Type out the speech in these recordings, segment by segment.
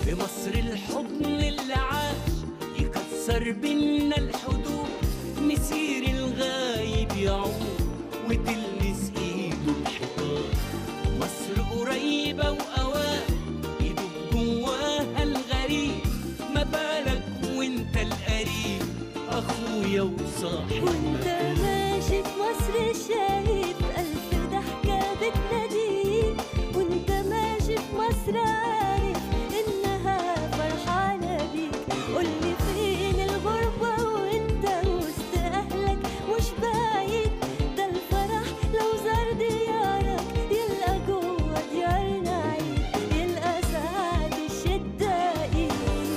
في مصر الحضن اللي عاش يكسر بينا الحدود مسير الغايب يعود وتلمس ايده الحيطان مصر قريبة وأوان يدوب جواها الغريب ما بالك وانت القريب أخويا وصاحب وانت مكان. ماشي في مصر شايف ألف ضحكة بتناديك وانت ماشي في مصر عارف إنها فرحانة بيك قولي فين الغربة وانت وسط أهلك مش بعيد ده الفرح لو زار ديارك يلقى جوه ديارنا عيد يلقى سعد الشدة إيد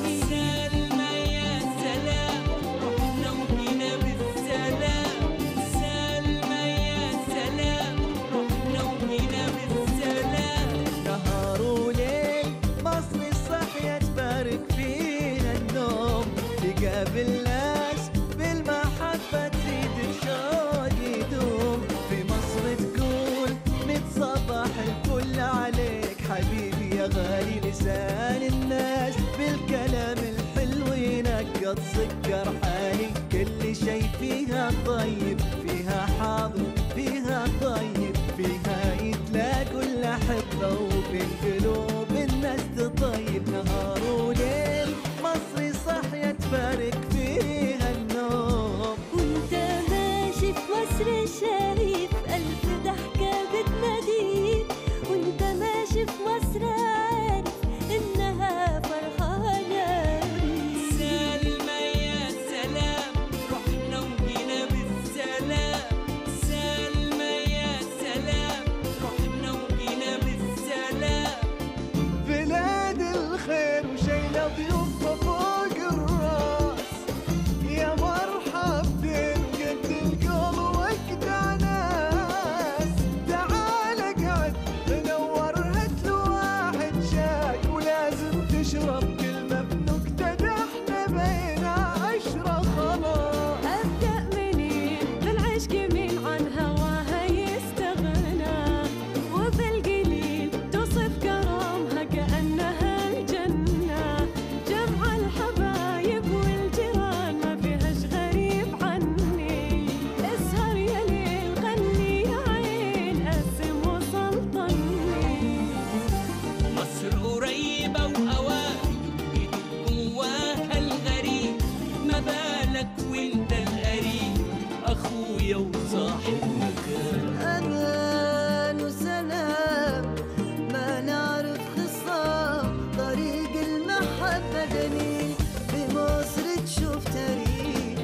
سلمى يا سلام رحنا وجينا بالسلام سلمى يا سلام رحنا وجينا بالسلام نهار وليل مصر الصحية تبارك فينا النوم تقابل ناس بالمحبة تزيد الشوق يدوم في مصر تقول ميت صباح الكل عليك حبيبي يا غالي لسان الناس بالكلام الحلو ينقط سكر حالي كل شي فيها طيب فيها حاضر فيها طيب فيها يتلاقوا الأحبة وبين قلوب الناس تطيب نهار وليل مصري صحية تبارك فيها النوم وانت ماشي في مصر شايف ألف ضحكة بتناديك وانت ماشي في مصر عارف إنها فرحانة بيك سلمى يا سلام رحنا وجينا بالسلام سلمى يا سلام رحنا وجينا بالسلام بلاد الخير وشيلة ضيوفها فوق الراس يا مرحب دين قد القول وقدع ناس تعال اقعد نور هات له واحد شاي ولازم تشرب كلمة بنكتة ده احنا بين عشرة خلاص أبدأ منين بالعشق مين عن هواها يستغنى وبالقليل توصف كرامها كأنها الجنة جمع الحبايب والجيران ما فيهاش غريب عني اسهر يا ليل غني يا عين قسم وسلطني مصر قريبة وأوان يدوب جواها الغريب ما بالك وانت القريب أخويا وصاحب مكان أمان وسلام ما نعرف خصام طريق المحبة دليل بمصر تشوف تاريخ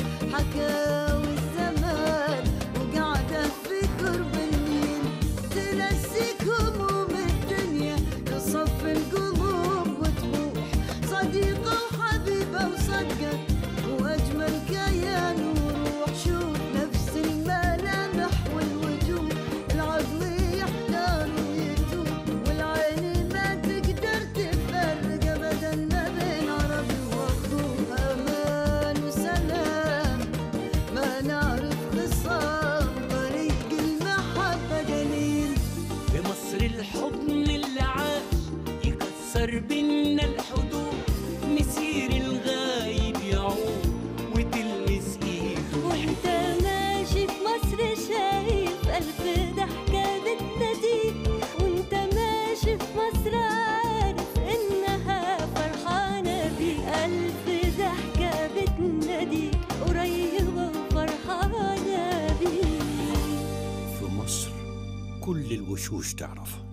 حكاوي الزمان وقاعدة في قرب النيل تنسيك هموم الدنيا تصفي القلوب وتبوح صديقة وحبيبة وصدقة وأجمل كيان وروح شوف نفس الملامح والوجوه العقل يحتار ويتوب والعين ما تقدر تفرق أبدا ما بين عربي وأخوه أمان وسلام ما نعرف خصام طريق المحبة دليل في مصر الحضن اللي عاش يكسر بينا الحدود مسير الغايب يعود وتلمس ايده وانت ماشي في مصر شايف ألف ضحكة بتناديك وانت ماشي في مصر عارف إنها فرحانة بيك ألف ضحكة بتناديك قريبة وفرحانة بيك في مصر كل الوشوش تعرفها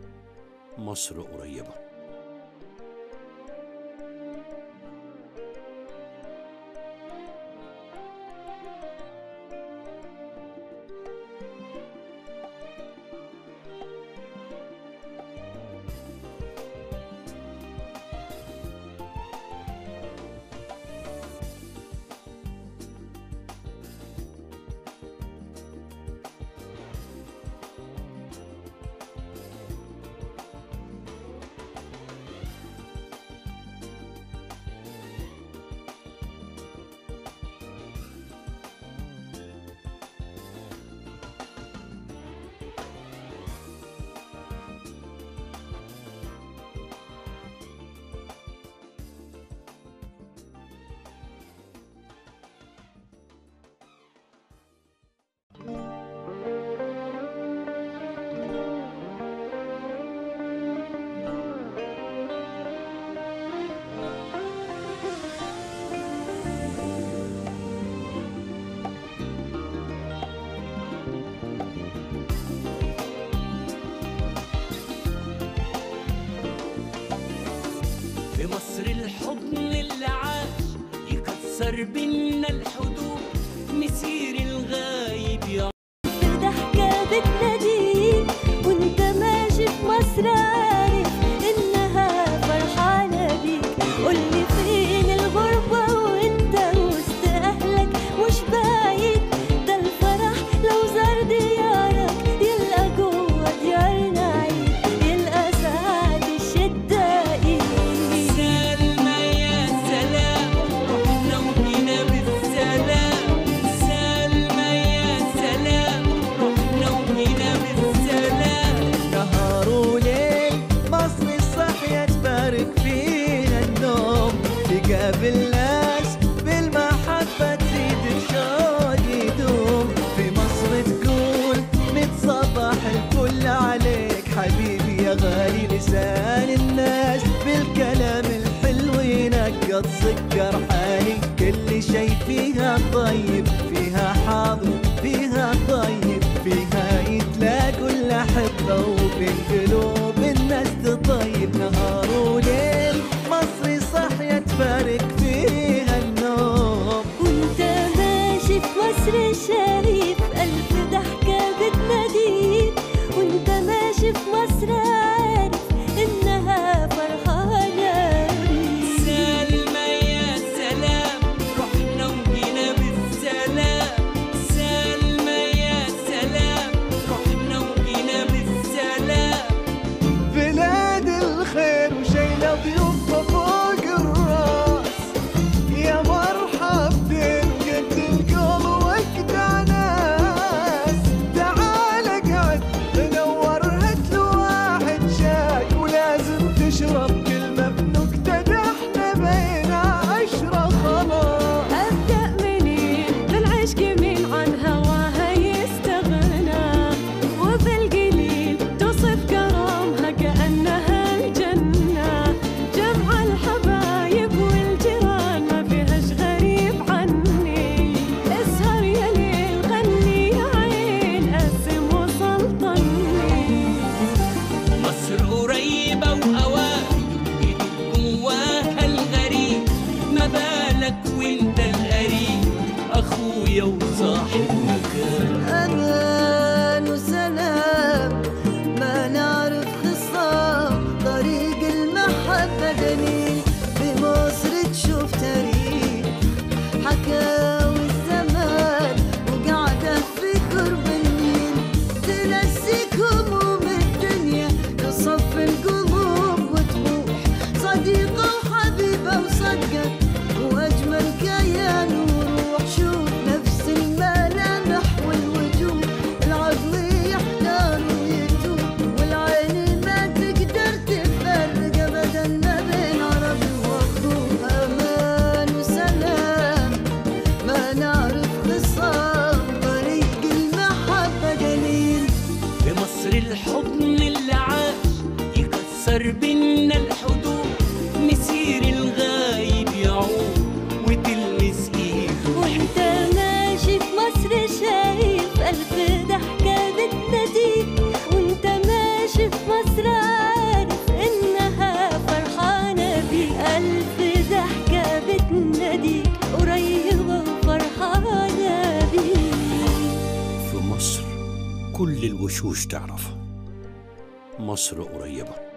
مصر قريبة في مصر الحضن اللي عاش يكسر بينا الحدود مسير الغايب يا في ضحكة بتناديك وانت ماشي في مصر عارف انها فرحانة بيك قولي فين الغربة وانت وسط اهلك مش بعيد ده الفرح لو زار ديارك يلقى جوه ديارنا عيد يلقى سعد الشدة ايد سلمى يا سلام رحنا وجينا بالسلام سلمى يا سلام رحنا وجينا بالسلام نهار وليل مصر الصحية تبارك فينا النوم تقابل ناس بالمحبة تزيد الشوق يدوم في مصر تقول مت صباح الفل عليك حبيبي يا غالي لسان الناس بالكلام الحلو ينقط سكر حالي كل شي فيها طيب فيها حاضر فيها طيب فيها يتلاقوا الأحبة وبين قلوب الناس تطيب نهار وليل مصري صحية تبارك فيها النوم وانت ماشي في مصر شايف ألف ضحكة بتناديك وانت ماشي في مصر عارف إنها فرحانة بيك سلمى يا سلام رحنا وجينا بالسلام سلمى يا سلام رحنا وجينا بالسلام بلاد الخير وشيلة ضيوفها فوق الراس يا مرحب دين قد القول وقدع ناس تعال اقعد نور هات له واحد شاي ولازم تشرب كلمة بنكتة ده احنا بين عشرة خلاص أبدأ منين بالعشق مين عن هواها يستغنى وبالقليل توصف كرامها كأنها الجنة جمع الحبايب والجيران ما فيهاش غريب عني اسهر يا ليل غني يا عين قسم وسلطني مصر قريبة وأوافي إيدك جواها الغريب ما بالك وانت القريب أخويا وصاحب مكان أمان وسلام ما نعرف خصام طريق المحبة دليل بمصر تشوف تاريخ حكاوي الزمان وقاعدة في قرب النيل تنسيك هموم الدنيا تصفي القلوب وتروح صديقة وحبيبة وصدقة وأجمل كيان وروح شوف نفس الملامح والوجوه العقل يحتار ويتوه والعين ما تقدر تفرق أبدا ما بين عربي وأخوه أمان وسلام ما نعرف خصام طريق المحبة قليل في مصر الحضن اللي عاش يكسر بينا الحدود مسير الغايب يعود وتلمس ايده وانت ماشي في مصر شايف ألف ضحكة بتناديك وانت ماشي في مصر عارف إنها فرحانة بيك ألف ضحكة بتناديك قريبة وفرحانة بيك في مصر كل الوشوش تعرفها مصر قريبة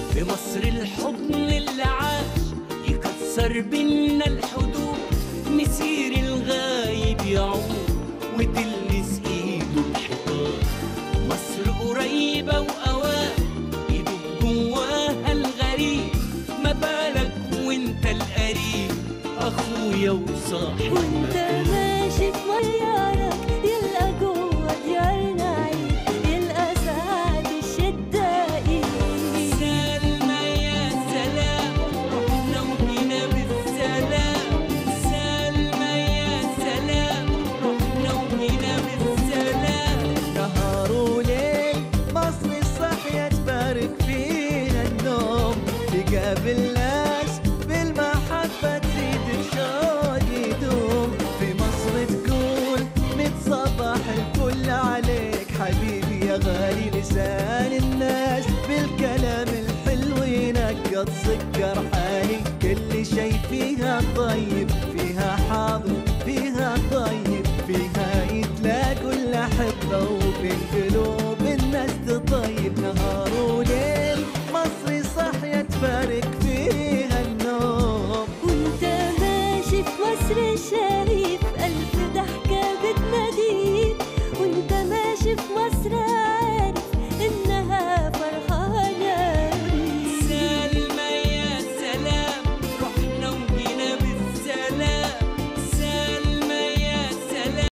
في مصر الحضن اللي عاش يكسر بينا الحدود مسير الغايب يعود وتلمس ايده الحيطان مصر قريبة وأوان يدوب جواها الغريب ما بالك وانت القريب أخويا وصاحب وانت ماشي في ميارك يلقى جوه ديارنا عيد يلقى سعد الشدائي سلمى يا سلام رحنا وجينا بالسلام سلمى يا سلام رحنا وجينا بالسلام نهار وليل مصر صحية تبارك فينا النوم تقابلنا